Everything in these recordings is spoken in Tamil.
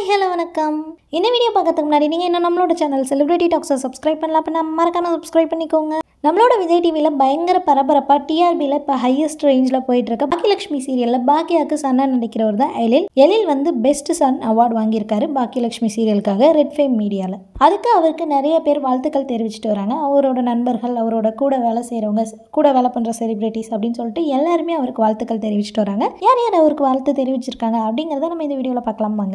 ஹாய் ஹலோ வணக்கம் இந்த வீடியோ பார்க்கறதுக்கு முன்னாடி நீங்கள் இன்னும் நம்மளோட சேனல் செலிபிரிட்டி டாக்ஸை சப்ஸ்கிரைப் பண்ணலாம் அப்படின்னா மறக்காம சப்ஸ்கிரைப் பண்ணிக்கோங்க நம்மளோட விஜய் டிவியில் பயங்கர பரபரப்பாக டிஆர்பியில் இப்போ ஹையஸ்ட் ரேஞ்சில் போயிட்டு இருக்க பாக்கியலட்சுமி சீரியலில் பாக்கியாவுக்கு சன்னா நடிக்கிறவர் தான் எழில் எழில் வந்து பெஸ்ட் சன் அவார்டு வாங்கியிருக்காரு பாக்கியலட்சுமி சீரியலுக்காக ரெட் ஃபேம் மீடியாவில் அதுக்கு அவருக்கு நிறைய பேர் வாழ்த்துக்கள் தெரிவிச்சிட்டு வராங்க அவரோட நண்பர்கள் அவரோட கூட வேலை செய்கிறவங்க கூட வேலை பண்ணுற செலிபிரிட்டிஸ் அப்படின்னு சொல்லிட்டு எல்லாருமே அவருக்கு வாழ்த்துக்கள் தெரிவிச்சிட்டு வராங்க யார் யார் அவருக்கு வாழ்த்து தெரிவிச்சிருக்காங்க அப்படிங்கிறத நம்ம இந்த வீடியோவில் பார்க்கலாம் வாங்க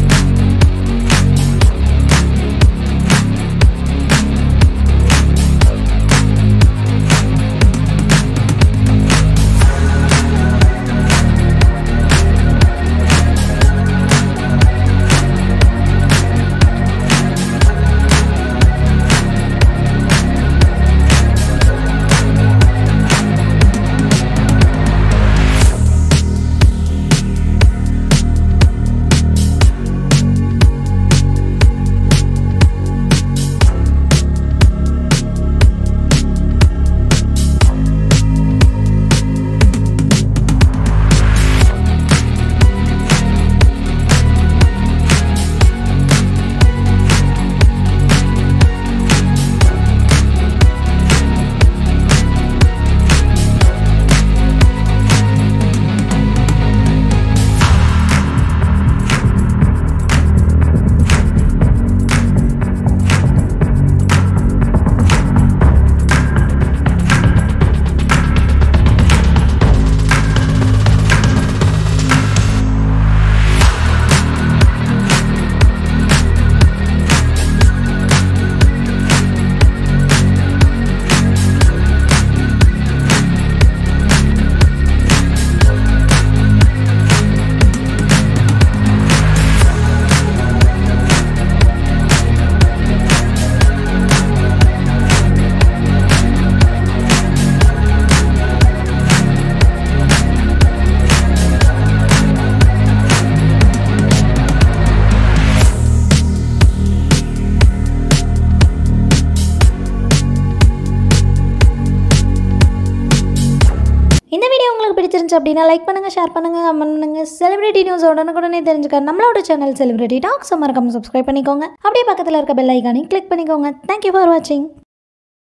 இந்த வீடியோ உங்களுக்கு பிடிச்சிருந்துச்சு அப்படின்னா லைக் பண்ணுங்கள் ஷேர் பண்ணுங்கள் கமெண்ட் பண்ணுங்கள் செலிபிரிட்டி நியூஸ் உடனுக்குடனே தெரிஞ்சுக்க நம்மளோட சேனல் செலிபிரிட்டி டாக்ஸ் மறக்காம சப்ஸ்கிரைப் பண்ணிக்கோங்க அப்படியே பக்கத்தில் இருக்க பெல் ஐக்கானையும் கிளிக் பண்ணிக்கோங்க தேங்க்யூ ஃபார் வாட்சிங்